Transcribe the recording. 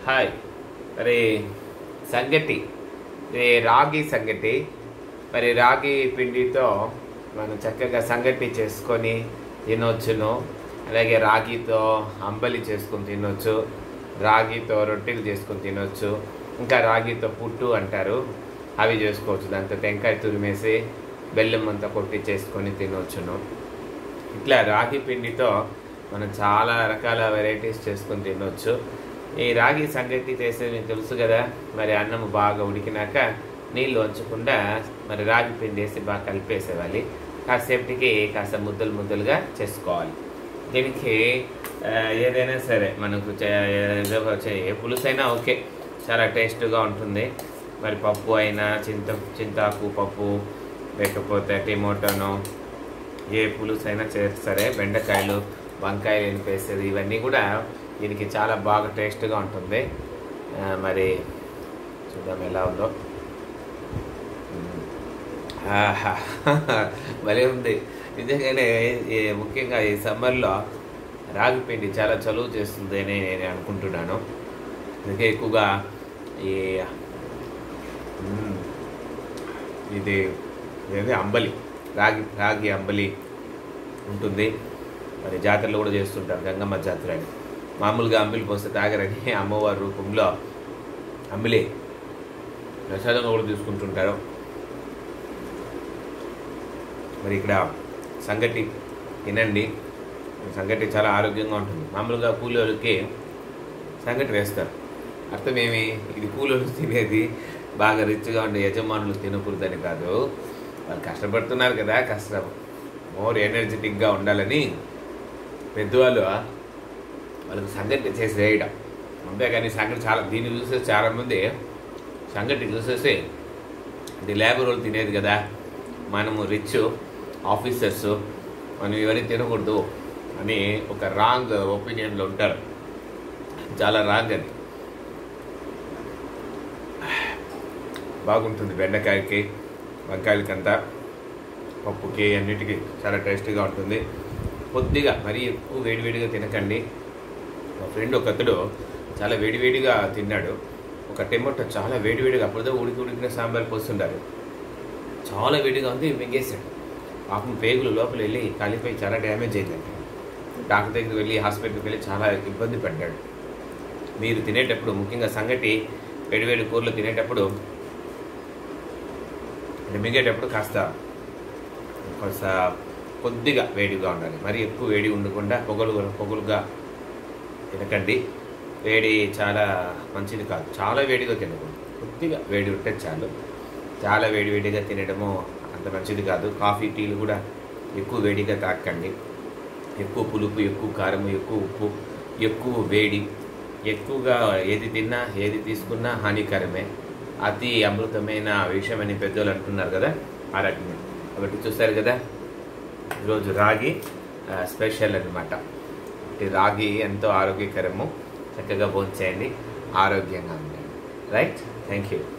Hi మరి సంగటి ఇది రాగి సంగటి మరి రాగి పిండితో మనం చక్కగా సంగటి చేసుకొని తినొచ్చును అలాగే రాగితో అంబలి చేసుకొని తినొచ్చు రాగితో రొట్టెలు చేసుకొని తినొచ్చు ఇంకా రాగితో పుట్టు అంటారు అవి చేసుకోవచ్చు దాంతో టెంకాయ తురిమేసి బెల్లం అంతా కొట్టి చేసుకొని తినొచ్చును ఇట్లా రాగి పిండితో మనం చాలా రకాల వెరైటీస్ చేసుకొని తినొచ్చు ఈ రాగి సంగటి చేసేది మీకు తెలుసు కదా మరి అన్నం బాగా ఉడికినాక నీళ్ళు ఉంచకుండా మరి రాగి పిండి వేసి బాగా కలిపేసేవాలి కాసేపటికి కాస్త ముద్దలు ముద్దలుగా చేసుకోవాలి దీనికి ఆ, ఏదైనా సరే మనకు చే- ఏదో ఒక చే- ఏ పులుసు అయినా ఓకే చాలా టేస్ట్గా ఉంటుంది మరి పప్పు అయినా చింత చింతాకు పప్పు లేకపోతే టమాటోను ఏ పులుసు అయినా చేస్తారే బెండకాయలు వంకాయలు ఎనిపేసేది ఇవన్నీ కూడా దీనికి చాలా బాగా టేస్ట్గా ఉంటుంది ఆ, మరి చూద్దాం ఎలా ఉందో మ్మ్. ఆహా. భలే ఉంది నిజంగానే ఈ ముఖ్యంగా ఈ సమ్మర్లో రాగి పిండి చాలా చలువ చేస్తుంది అని నేను అనుకుంటున్నాను అందుకే ఎక్కువగా ఈ మ్మ్. ఇది ఏది అంబలి రాగి రాగి అంబలి ఉంటుంది మరి జాతరలు కూడా చేస్తుంటారు గంగమ్మ జాతర అని మామూలుగా అంబలి పోస్తే తాగరని అమ్మవారి రూపంలో అంబలి ప్రసాదంగా కూడా తీసుకుంటుంటారు మరి ఇక్కడ సంగటి తినండి సంగటి చాలా ఆరోగ్యంగా ఉంటుంది మామూలుగా కూలోళ్ళకి సంగటి వేస్తారు అర్థమేమి ఇది కూలోళ్ళు తినేది బాగా రిచ్గా ఉండే యజమానులు తినకూడదని కాదు వాళ్ళు కష్టపడుతున్నారు కదా కష్టం మోర్ ఎనర్జెటిక్గా ఉండాలని పెద్దవాళ్ళు వాళ్ళకి సంగటి చేసి వేయడం అంతేగాని సంగటి చాలా దీన్ని చూసేసి చాలామంది సంగటి చూసేసి ఇది లేబర్ వాళ్ళు తినేది కదా మనము రిచ్ ఆఫీసర్స్ మనం ఇవన్నీ తినకూడదు అని ఒక రాంగ్ ఒపీనియన్లో ఉంటారు చాలా రాంగ్ అది బాగుంటుంది బెండకాయకి వంకాయలకంతా పప్పుకి అన్నిటికీ చాలా టేస్టీగా ఉంటుంది కొద్దిగా మరీ ఎక్కువ వేడివేడిగా తినకండి మా ఫ్రెండ్ ఒక అతడు చాలా వేడివేడిగా తిన్నాడు ఒక టెమోటో చాలా వేడివేడిగా అప్పుడుదో ఉడికి ఉడికిన సాంబార్ పోస్తుండారు చాలా వేడిగా ఉంది మింగేశాడు పాపం పేగులు లోపల వెళ్ళి కాలిపోయి చాలా డ్యామేజ్ అయిందండి డాక్టర్ దగ్గరికి వెళ్ళి హాస్పిటల్కి వెళ్ళి చాలా ఇబ్బంది పడ్డాడు మీరు తినేటప్పుడు ముఖ్యంగా సంగటి వేడివేడి కూరలు తినేటప్పుడు అంటే మింగేటప్పుడు కాస్త కాస్త కొద్దిగా వేడిగా ఉండాలి మరి ఎక్కువ వేడి ఉండకుండా పొగలు పొగలుగా తినకండి వేడి చాలా మంచిది కాదు చాలా వేడిగా తినకూడదు కొద్దిగా వేడి ఉంటే చాలు చాలా వేడి వేడిగా తినడము అంత మంచిది కాదు కాఫీ టీలు కూడా ఎక్కువ వేడిగా తాకండి ఎక్కువ పులుపు ఎక్కువ కారం ఎక్కువ ఉప్పు ఎక్కువ వేడి ఎక్కువగా ఏది తిన్నా ఏది తీసుకున్నా హానికరమే అతి అమృతమైన విషయం అని పెద్దోళ్ళు అంటున్నారు కదా ఆ రకంగా కాబట్టి చూస్తారు కదా ఈరోజు రాగి ఆ, స్పెషల్ అనమాట ఈ రాగి ఎంతో ఆరోగ్యకరము చక్కగా భోంచేయండి ఆరోగ్యంగా ఉండండి రైట్ థ్యాంక్ యూ